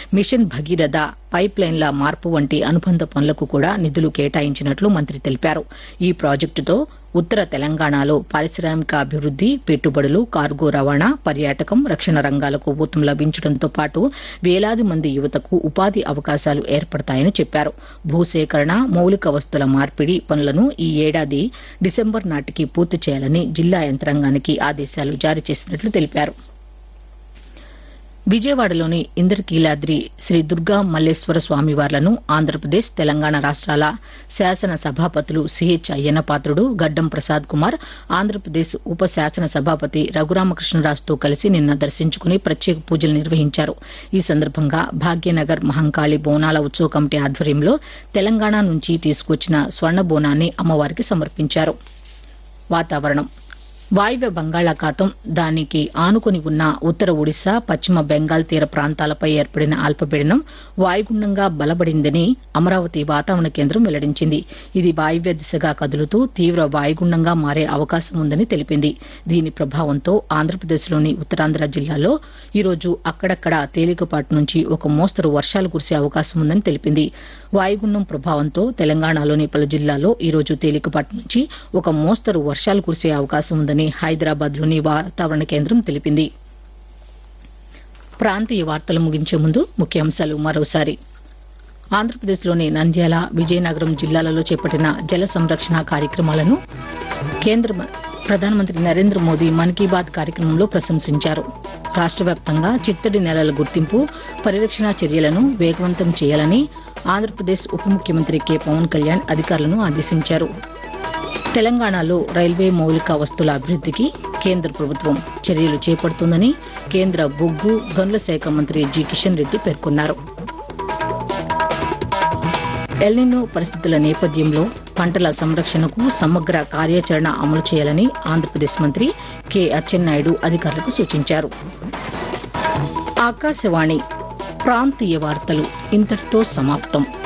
machine Bhagiratha pipe లైన్ల మార్పు వంటి అనుబంధ పనులకు కూడా నిధులు కేటాయించినట్లు మంత్రి తెలిపారు ఈ ప్రాజెక్టుతో ఉత్తర తెలంగాణలో పారిశ్రామిక అభివృద్ది పెట్టుబడులు కార్గో రవాణా పర్యాటకం రక్షణ రంగాలకు ఊతం లభించడంతో పాటు వేలాది మంది యువతకు ఉపాధి అవకాశాలు ఏర్పడతాయని చెప్పారు భూసేకరణ మౌలిక వస్తుల మార్పిడి పనులను ఈ ఏడాది డిసెంబర్ నాటికి పూర్తి చేయాలని జిల్లా యంత్రాంగానికి ఆదేశాలు జారీ చేసినట్లు తెలిపారు విజయవాడలోని ఇంద్రకీలాద్రి శ్రీ దుర్గా మల్లేశ్వర స్వామివార్లను ఆంధ్రప్రదేశ్ తెలంగాణ రాష్ట్రాల శాసన సభాపతులు సిహెచ్ అయ్యన్నపాత్రుడు గడ్డం ప్రసాద్ కుమార్ ఆంధ్రప్రదేశ్ ఉప శాసన సభాపతి రఘురామకృష్ణరాజుతో కలిసి నిన్న దర్శించుకుని ప్రత్యేక పూజలు నిర్వహించారు ఈ సందర్భంగా భాగ్యనగర్ మహంకాళి బోనాల ఉత్సవ కమిటీ ఆధ్వర్యంలో తెలంగాణ నుంచి తీసుకొచ్చిన స్వర్ణ బోనాన్ని అమ్మవారికి సమర్పించారు వాతావరణం వాయువ్య బంగాళాఖాతం దానికి ఆనుకుని ఉన్న ఉత్తర ఒడిశా పశ్చిమ బెంగాల్ తీర ప్రాంతాలపై ఏర్పడిన అల్పపీడనం వాయుగుండంగా బలపడిందని అమరావతి వాతావరణ కేంద్రం వెల్లడించింది ఇది వాయువ్య దిశగా కదులుతూ తీవ్ర వాయుగుండంగా మారే అవకాశం ఉందని తెలిపింది దీని ప్రభావంతో ఆంధ్రప్రదేశ్లోని ఉత్తరాంధ్ర జిల్లాలో ఈరోజు అక్కడక్కడ తేలికపాటి నుంచి ఒక మోస్తరు వర్షాలు కురిసే అవకాశం ఉందని తెలిపింది వాయుగుండం ప్రభావంతో తెలంగాణలోని పలు జిల్లాల్లో ఈరోజు తేలికపాటి నుంచి ఒక మోస్తరు వర్షాలు కురిసే అవకాశం ఉందని హైదరాబాద్లోని వాతావరణ కేంద్రం తెలిపింది ప్రాంతీయ వార్తలు ముగించే ముందు ముఖ్యాంశాలు మరోసారి ఆంధ్రప్రదేశ్లోని నంద్యాల విజయనగరం జిల్లాలలో చేపట్టిన జల సంరక్షణ కార్యక్రమాలను కేంద్ర మ- ప్రధానమంత్రి నరేంద్ర మోదీ మన్ కీ బాత్ కార్యక్రమంలో ప్రశంసించారు రాష్ట్ర వ్యాప్తంగా చిత్తడి నేలల గుర్తింపు పరిరక్షణ చర్యలను వేగవంతం చేయాలని ఆంధ్రప్రదేశ్ ఉప ముఖ్యమంత్రి కె పవన్ కళ్యాణ్ అధికారులను ఆదేశించారు తెలంగాణలో రైల్వే మౌలిక వస్తుల అభివృద్దికి కేంద్ర ప్రభుత్వం చర్యలు చేపడుతుందని కేంద్ర బొగ్గు గనుల శాఖ మంత్రి జి కిషన్ రెడ్డి పేర్కొన్నారు ఎల్నినో పరిస్థితుల నేపథ్యంలో పంటల సంరక్షణకు సమగ్ర కార్యాచరణ అమలు చేయాలని ఆంధ్రప్రదేశ్ మంత్రి కె అచ్చెన్నాయుడు అధికారులకు సూచించారు ఆకాశవాణి ప్రాంతీయ వార్తలు ఇంతటితో సమాప్తం